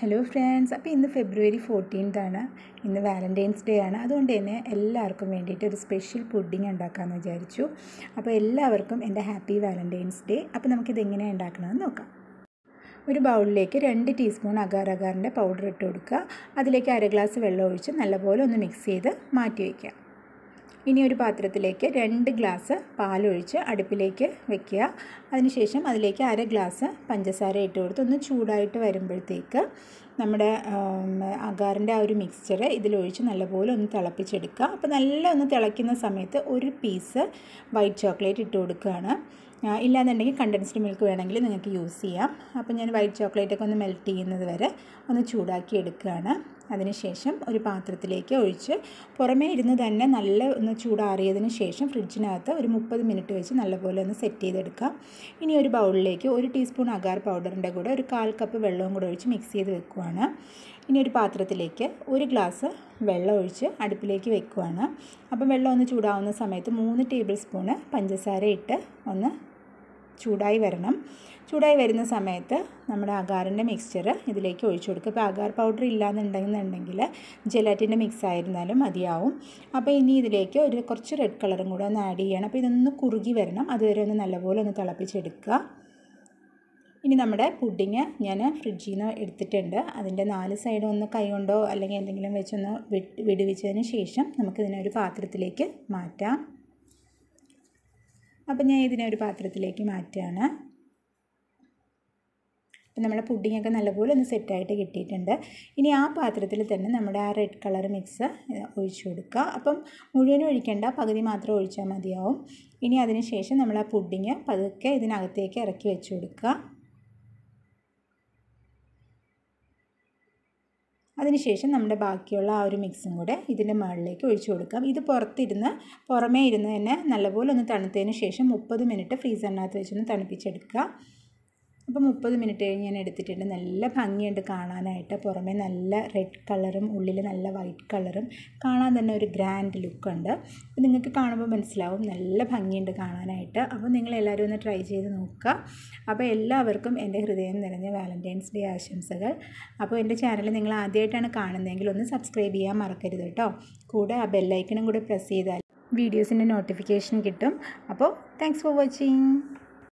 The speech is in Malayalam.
ഹലോ ഫ്രണ്ട്സ് അപ്പോൾ ഇന്ന് ഫെബ്രുവരി ഫോർട്ടീൻത്ത് ആണ് ഇന്ന് വാലൻറ്റൈൻസ് ഡേ ആണ് അതുകൊണ്ട് തന്നെ എല്ലാവർക്കും വേണ്ടിയിട്ട് ഒരു സ്പെഷ്യൽ പുഡിംഗ് ഉണ്ടാക്കാമെന്ന് വിചാരിച്ചു അപ്പോൾ എല്ലാവർക്കും എൻ്റെ ഹാപ്പി വാലൻറ്റൈൻസ് ഡേ അപ്പോൾ നമുക്കിത് എങ്ങനെയാണ് ഉണ്ടാക്കണമെന്ന് നോക്കാം ഒരു ബൗളിലേക്ക് രണ്ട് ടീസ്പൂൺ അഗാർ അഗാറിൻ്റെ പൗഡർ ഇട്ട് കൊടുക്കുക അതിലേക്ക് അര ഗ്ലാസ് വെള്ളം ഒഴിച്ച് നല്ലപോലെ ഒന്ന് മിക്സ് ചെയ്ത് മാറ്റി വയ്ക്കുക ഇനി ഒരു പാത്രത്തിലേക്ക് രണ്ട് ഗ്ലാസ് പാലൊഴിച്ച് അടുപ്പിലേക്ക് വെക്കുക അതിനുശേഷം അതിലേക്ക് അര ഗ്ലാസ് പഞ്ചസാര ഇട്ട് കൊടുത്ത് ഒന്ന് ചൂടായിട്ട് വരുമ്പോഴത്തേക്ക് നമ്മുടെ അഗാറിൻ്റെ ആ ഒരു മിക്സ്ചർ ഇതിലൊഴിച്ച് നല്ലപോലെ ഒന്ന് തിളപ്പിച്ചെടുക്കുക അപ്പോൾ നല്ല ഒന്ന് തിളയ്ക്കുന്ന സമയത്ത് ഒരു പീസ് വൈറ്റ് ചോക്ലേറ്റ് ഇട്ട് കൊടുക്കുകയാണ് ഇല്ലാന്നുണ്ടെങ്കിൽ കണ്ടൻസ്ഡ് മിൽക്ക് വേണമെങ്കിൽ നിങ്ങൾക്ക് യൂസ് ചെയ്യാം അപ്പോൾ ഞാൻ വൈറ്റ് ചോക്ലേറ്റൊക്കെ ഒന്ന് മെൽറ്റ് ചെയ്യുന്നത് വരെ ഒന്ന് ചൂടാക്കി എടുക്കുകയാണ് അതിനുശേഷം ഒരു പാത്രത്തിലേക്ക് ഒഴിച്ച് പുറമേ ഇരുന്ന് തന്നെ നല്ല ഒന്ന് ചൂടാറിയതിന് ശേഷം ഫ്രിഡ്ജിനകത്ത് ഒരു മുപ്പത് മിനിറ്റ് വെച്ച് നല്ലപോലെ ഒന്ന് സെറ്റ് ചെയ്തെടുക്കാം ഇനി ഒരു ബൗളിലേക്ക് ഒരു ടീസ്പൂൺ അഗാർ പൗഡറിൻ്റെ കൂടെ ഒരു കാൽ കപ്പ് വെള്ളവും കൂടെ ഒഴിച്ച് മിക്സ് ചെയ്ത് വെക്കുവാണ് ഇനി ഒരു പാത്രത്തിലേക്ക് ഒരു ഗ്ലാസ് വെള്ളം ഒഴിച്ച് അടുപ്പിലേക്ക് വെക്കുവാണ് അപ്പം വെള്ളം ഒന്ന് ചൂടാവുന്ന സമയത്ത് മൂന്ന് ടേബിൾ സ്പൂണ് പഞ്ചസാര ഇട്ട് ഒന്ന് ചൂടായി വരണം ചൂടായി വരുന്ന സമയത്ത് നമ്മുടെ അഗാറിൻ്റെ മിക്സ്ചർ ഇതിലേക്ക് ഒഴിച്ചു കൊടുക്കുക ഇപ്പോൾ അഗാർ പൗഡർ ഇല്ലാന്നുണ്ടെന്നുണ്ടെങ്കിൽ ജെലാറ്റിൻ്റെ മിക്സ് ആയിരുന്നാലും മതിയാവും അപ്പോൾ ഇനി ഇതിലേക്ക് ഒരു കുറച്ച് റെഡ് കളറും കൂടെ ഒന്ന് ആഡ് ചെയ്യണം അപ്പോൾ ഇതൊന്ന് കുറുകി വരണം അതുവരെ ഒന്ന് നല്ലപോലെ ഒന്ന് തിളപ്പിച്ചെടുക്കുക ഇനി നമ്മുടെ പുഡിങ് ഞാൻ ഫ്രിഡ്ജിൽ നിന്ന് എടുത്തിട്ടുണ്ട് അതിൻ്റെ നാല് സൈഡും ഒന്ന് കൈ കൊണ്ടോ അല്ലെങ്കിൽ എന്തെങ്കിലും വെച്ചൊന്ന് വിടുവിച്ചതിന് ശേഷം നമുക്കിതിനെ ഒരു പാത്രത്തിലേക്ക് മാറ്റാം അപ്പം ഞാൻ ഇതിനെ ഒരു പാത്രത്തിലേക്ക് മാറ്റുകയാണ് അപ്പം നമ്മുടെ പുഡിങ്ങൊക്കെ നല്ലപോലെ ഒന്ന് സെറ്റായിട്ട് കിട്ടിയിട്ടുണ്ട് ഇനി ആ പാത്രത്തിൽ തന്നെ നമ്മുടെ ആ റെഡ് കളർ മിക്സ് ഒഴിച്ചു കൊടുക്കുക അപ്പം മുഴുവനും ഒഴിക്കേണ്ട പകുതി മാത്രം ഒഴിച്ചാൽ മതിയാവും ഇനി അതിന് ശേഷം നമ്മൾ ആ പുഡിങ് പതുക്കെ ഇതിനകത്തേക്ക് ഇറക്കി വെച്ച് കൊടുക്കുക അതിനുശേഷം നമ്മുടെ ബാക്കിയുള്ള ആ ഒരു മിക്സും കൂടെ ഇതിൻ്റെ മുകളിലേക്ക് ഒഴിച്ചു കൊടുക്കാം ഇത് പുറത്തിരുന്ന് പുറമേ ഇരുന്ന് തന്നെ നല്ലപോലെ ഒന്ന് തണുത്തതിന് ശേഷം മുപ്പത് മിനിറ്റ് ഫ്രീസറിനകത്ത് വെച്ചൊന്ന് തണുപ്പിച്ചെടുക്കുക അപ്പോൾ മുപ്പത് മിനിറ്റ് കഴിഞ്ഞ് ഞാൻ എടുത്തിട്ടുണ്ട് നല്ല ഭംഗിയുണ്ട് കാണാനായിട്ട് പുറമേ നല്ല റെഡ് കളറും ഉള്ളിൽ നല്ല വൈറ്റ് കളറും കാണാൻ തന്നെ ഒരു ഗ്രാൻഡ് ലുക്കുണ്ട് അപ്പോൾ നിങ്ങൾക്ക് കാണുമ്പോൾ മനസ്സിലാവും നല്ല ഭംഗിയുണ്ട് കാണാനായിട്ട് അപ്പോൾ നിങ്ങൾ എല്ലാവരും ഒന്ന് ട്രൈ ചെയ്ത് നോക്കുക അപ്പോൾ എല്ലാവർക്കും എൻ്റെ ഹൃദയം നിറഞ്ഞ വാലൻറ്റൈൻസ് ഡേ ആശംസകൾ അപ്പോൾ എൻ്റെ ചാനൽ നിങ്ങൾ ആദ്യമായിട്ടാണ് കാണുന്നതെങ്കിൽ ഒന്ന് സബ്സ്ക്രൈബ് ചെയ്യാൻ മറക്കരുത് കേട്ടോ കൂടെ ആ ബെല്ലൈക്കണും കൂടെ പ്രസ് ചെയ്താൽ വീഡിയോസിൻ്റെ നോട്ടിഫിക്കേഷൻ കിട്ടും അപ്പോൾ താങ്ക്സ് ഫോർ വാച്ചിങ്